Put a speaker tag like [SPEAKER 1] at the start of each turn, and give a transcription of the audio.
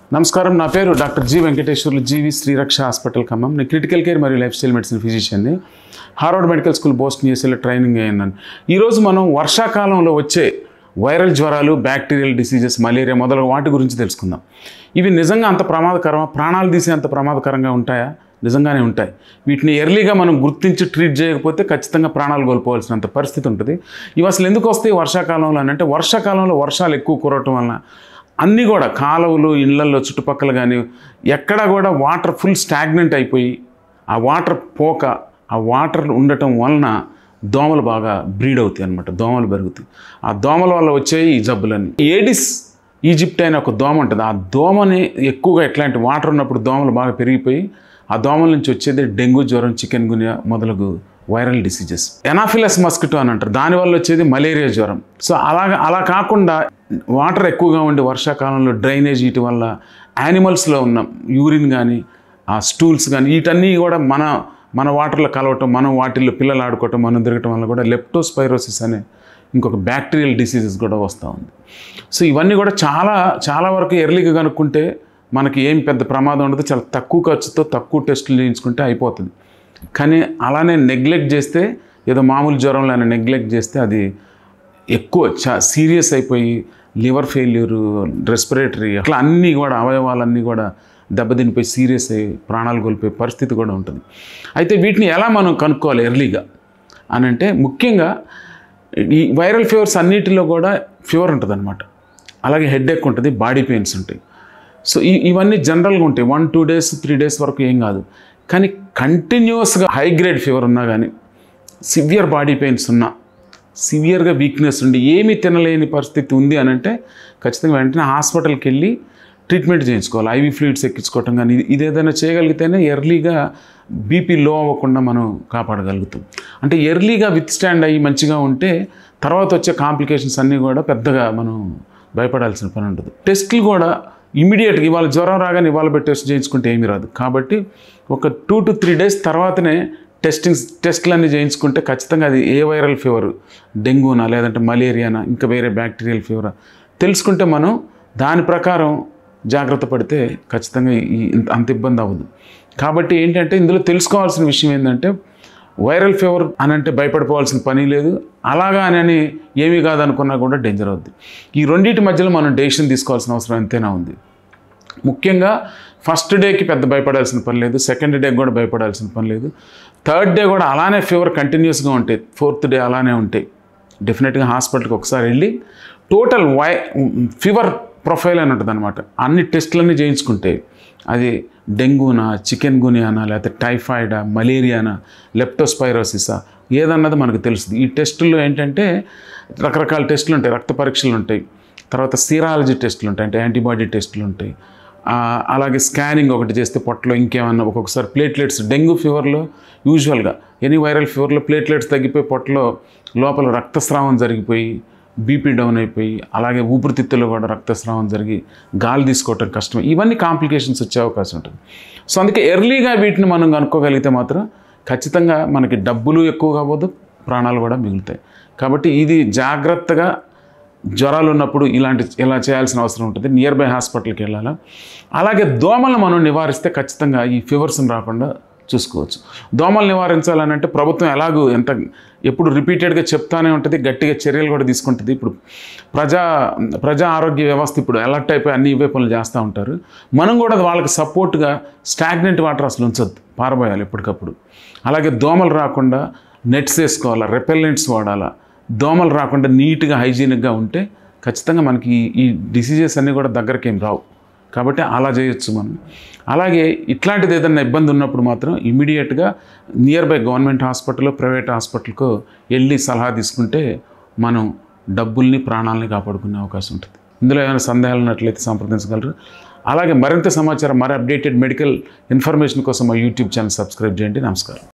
[SPEAKER 1] నమస్కారం నా పేరు doctor G Venkateswarlu Jeevi Sriraksha hospital Khammam నేను క్రిటికల్ కేర్ మరియు లైఫ్ స్టైల్ మెడిసిన్ ఫిజిషియన్ని హార్వర్డ్ మెడికల్ స్కూల్ బోస్టన్ యూఎస్ఏలో ట్రైనింగ్ అయ్యాను ఈరోజు మనం వర్షాకాలంలో వచ్చే వైరల్ జ్వరాలు బ్యాక్టీరియల్ డిసీజెస్ మలేరియా మొదలగు వాటి గురించి తెలుసుకుందాం ఇవి నిజంగా అంత ప్రమాదకరమా ప్రాణాలు తీసే అంత ప్రమాదకరంగా ఉంటాయా నిజంగానే ఉంటాయి వీటిని ఎర్లీగా మనం గుర్తించి ట్రీట్ చేయకపోతే ఖచ్చితంగా ప్రాణాలు కోల్పోవాల్సినంత పరిస్థితి ఉంటుంది ఇవి అసలు ఎందుకు వస్తాయి వర్షాకాలంలో అని అంటే వర్షాకాలంలో వర్షాలు ఎక్కువ కురవటం వలన అన్నీ కూడా కాలువలు ఇళ్లల్లో చుట్టుపక్కల కానీ ఎక్కడా కూడా వాటర్ ఫుల్ స్టాగ్నెంట్ అయిపోయి ఆ వాటర్ పోక ఆ వాటర్ ఉండటం వలన దోమలు బాగా బ్రీడ్ అవుతాయి అనమాట దోమలు పెరుగుతాయి ఆ దోమల వల్ల వచ్చేవి ఈ జబ్బులన్నీ ఏడిస్ ఈజిప్ట్ అనే ఒక దోమ ఉంటుంది ఆ దోమని ఎక్కువగా ఎట్లాంటి వాటర్ ఉన్నప్పుడు దోమలు బాగా పెరిగిపోయి ఆ దోమల నుంచి వచ్చేది డెంగ్యూ జ్వరం చికెన్ గునియా మొదలగు వైరల్ డిసీజెస్ ఎనాఫిలస్ మస్కిటో అని అంటారు దానివల్ల వచ్చేది మలేరియా జ్వరం సో అలాగా అలా కాకుండా వాటర్ ఎక్కువగా ఉండి వర్షాకాలంలో డ్రైనేజ్ వీటి వల్ల యానిమల్స్లో ఉన్న యూరిన్ కానీ ఆ స్టూల్స్ కానీ వీటన్నీ కూడా మన మన వాటర్లో కలవటం మనం వాటిల్లో పిల్లలు ఆడుకోవటం మనం తిరగటం వల్ల కూడా లెప్టోస్పైరోసిస్ అనే ఇంకొక బ్యాక్టీరియల్ డిసీజెస్ కూడా వస్తూ ఉంది సో ఇవన్నీ కూడా చాలా చాలా వరకు ఎర్లీగా కనుక్కుంటే మనకి ఏం పెద్ద ప్రమాదం ఉండదు చాలా తక్కువ ఖర్చుతో తక్కువ టెస్టులు చేయించుకుంటే అయిపోతుంది కానీ అలానే నెగ్లెక్ట్ చేస్తే ఏదో మామూలు జ్వరంలో నెగ్లెక్ట్ చేస్తే అది ఎక్కువ చా సీరియస్ అయిపోయి లివర్ ఫెయిల్యూరు రెస్పిరేటరీ అట్లా అన్నీ కూడా అవయవాలన్నీ కూడా దెబ్బతినిపోయి సీరియస్ అయ్యి ప్రాణాలు కోల్పోయే పరిస్థితి కూడా ఉంటుంది అయితే వీటిని ఎలా మనం కనుక్కోవాలి ఎర్లీగా అని అంటే ముఖ్యంగా ఈ వైరల్ ఫీవర్స్ అన్నిటిలో కూడా ఫీవర్ ఉంటుంది అనమాట అలాగే హెడ్ ఎక్ ఉంటుంది బాడీ పెయిన్స్ ఉంటాయి సో ఈ ఇవన్నీ జనరల్గా ఉంటాయి one two days three days వరకు ఏం కాదు కానీ కంటిన్యూస్గా హై గ్రేడ్ ఫీవర్ ఉన్నా కానీ సివియర్ బాడీ పెయిన్స్ ఉన్నా సివియర్గా వీక్నెస్ ఉండి ఏమీ తినలేని పరిస్థితి ఉంది అని అంటే ఖచ్చితంగా వెంటనే హాస్పిటల్కి వెళ్ళి ట్రీట్మెంట్ చేయించుకోవాలి ఐవీ ఫ్లూయిడ్స్ ఎక్కించుకోవటం కానీ ఇది ఇది ఏదైనా చేయగలిగితేనే ఎర్లీగా బీపీ లో అవ్వకుండా మనం కాపాడగలుగుతాం అంటే ఎర్లీగా విత్ స్టాండ్ అయ్యి మంచిగా ఉంటే తర్వాత వచ్చే కాంప్లికేషన్స్ అన్నీ కూడా పెద్దగా మనం భయపడాల్సిన పని ఉంటుంది టెస్టులు కూడా ఇమీడియట్గా ఇవాళ జ్వరం రాగానే ఇవాళ పెట్టి టెస్ట్ చేయించుకుంటే ఏమీ రాదు కాబట్టి ఒక టూ టు త్రీ డేస్ తర్వాతనే టెస్టింగ్స్ టెస్టులన్నీ చేయించుకుంటే ఖచ్చితంగా అది ఏ వైరల్ ఫీవర్ డెంగ్యూనా లేదంటే మలేరియానా ఇంకా వేరే బ్యాక్టీరియల్ ఫీవరా తెలుసుకుంటే మనం దాని ప్రకారం జాగ్రత్త పడితే ఖచ్చితంగా ఈ ఇంత- అంత ఇబ్బంది అవ్వదు కాబట్టి ఏంటంటే ఇందులో తెలుసుకోవాల్సిన విషయం ఏంటంటే వైరల్ ఫీవర్ అని అంటే భయపడిపోవాల్సిన పని లేదు అలాగా అని అని ఏమీ కాదనుకున్నా కూడా డేంజర్ అవుద్ది ఈ రెండింటి మధ్యలో మనం డెసిషన్ తీసుకోవాల్సిన అవసరం ఎంతైనా ఉంది ముఖ్యంగా ఫస్ట్ డేకి పెద్ద భయపడాల్సిన పని లేదు సెకండ్ డే కూడా భయపడాల్సిన పని లేదు థర్డ్ డే కూడా అలానే ఫీవర్ కంటిన్యూస్గా ఉంటాయి ఫోర్త్ డే అలానే ఉంటాయి డెఫినెట్గా హాస్పిటల్కి ఒకసారి వెళ్ళి టోటల్ వై ఫీవర్ ప్రొఫైల్ అని ఉంటుంది అనమాట అన్ని టెస్టులన్నీ చేయించుకుంటే అది డెంగ్యూనా చికెన్ గునియానా లేకపోతే టైఫాయిడా మలేరియానా లెప్టోస్పైరోసిసా ఏదన్నది మనకు తెలుస్తుంది ఈ టెస్టుల్లో ఏంటంటే రకరకాల టెస్టులు ఉంటాయి రక్త పరీక్షలు ఉంటాయి తర్వాత సీరాలజీ టెస్టులు ఉంటాయి అంటే యాంటీబాడీ టెస్టులు ఉంటాయి ఆ, అలాగే స్కానింగ్ ఒకటి చేస్తే పొట్టలో ఇంకేమన్నా ఒక్కొక్కసారి ప్లేట్లెట్స్ డెంగ్యూ ఫీవర్లో యూజువల్గా ఎనీ వైరల్ ఫీవర్లో ప్లేట్లెట్స్ తగ్గిపోయి పొట్టలో లోపల రక్తస్రావం జరిగిపోయి బీపీ డౌన్ అయిపోయి అలాగే ఊపిరితిత్తులో కూడా రక్తస్రావం జరిగి గాలి తీసుకోవటం కష్టం ఇవన్నీ కాంప్లికేషన్స్ వచ్చే అవకాశం ఉంటుంది సో అందుకే ఎర్లీగా వీటిని మనం కనుక్కోగలిగితే మాత్రం ఖచ్చితంగా మనకి డబ్బులు ఎక్కువ కావద్దు ప్రాణాలు కూడా మిగులుతాయి కాబట్టి ఇది జాగ్రత్తగా జ్వరాలు ఉన్నప్పుడు ఇలాంటి ఇలా చేయాల్సిన అవసరం ఉంటుంది నియర్ బై హాస్పిటల్కి వెళ్ళాలి అలాగే దోమలను మనం నివారిస్తే ఖచ్చితంగా ఈ ఫీవర్స్ని రాకుండా చూసుకోవచ్చు దోమలు నివారించాలని అంటే ప్రభుత్వం ఎలాగూ ఎంత ఎప్పుడు రిపీటెడ్గా చెప్తానే ఉంటుంది గట్టిగా చర్యలు కూడా తీసుకుంటుంది ఇప్పుడు ప్రజా ప్రజా ఆరోగ్య వ్యవస్థ ఇప్పుడు అలర్ట్ అయిపోయి అన్ని ఇవే పనులు చేస్తూ ఉంటారు మనం కూడా వాళ్ళకి సపోర్ట్గా స్టాగ్నెంట్ వాటర్ అసలు ఉంచొద్దు పారబోయాలి ఎప్పటికప్పుడు అలాగే దోమలు రాకుండా నెట్స్ వేసుకోవాలా రెపెల్లెంట్స్ వాడాలా దోమలు రాకుండా నీట్గా హైజీనిక్గా ఉంటే ఖచ్చితంగా మనకి ఈ- ఈ డిసీజెస్ అన్నీ కూడా దగ్గరికి ఏం రావు కాబట్టి అలా చేయొచ్చు మనం అలాగే ఇట్లాంటిది ఏదైనా ఇబ్బంది ఉన్నప్పుడు మాత్రం ఇమీడియట్గా near by government hospital private హాస్పిటల్కు వెళ్ళి సలహా తీసుకుంటే మనం డబ్బుల్ని ప్రాణాలని కాపాడుకునే అవకాశం ఉంటుంది ఇందులో ఏమైనా సందేహాలు ఉన్నట్లయితే సంప్రదించగలరు అలాగే మరింత సమాచారం మరి అప్డేటెడ్ మెడికల్ ఇన్ఫర్మేషన్ కోసం మా యూట్యూబ్ ఛానల్ సబ్స్క్రైబ్ చేయండి నమస్కారం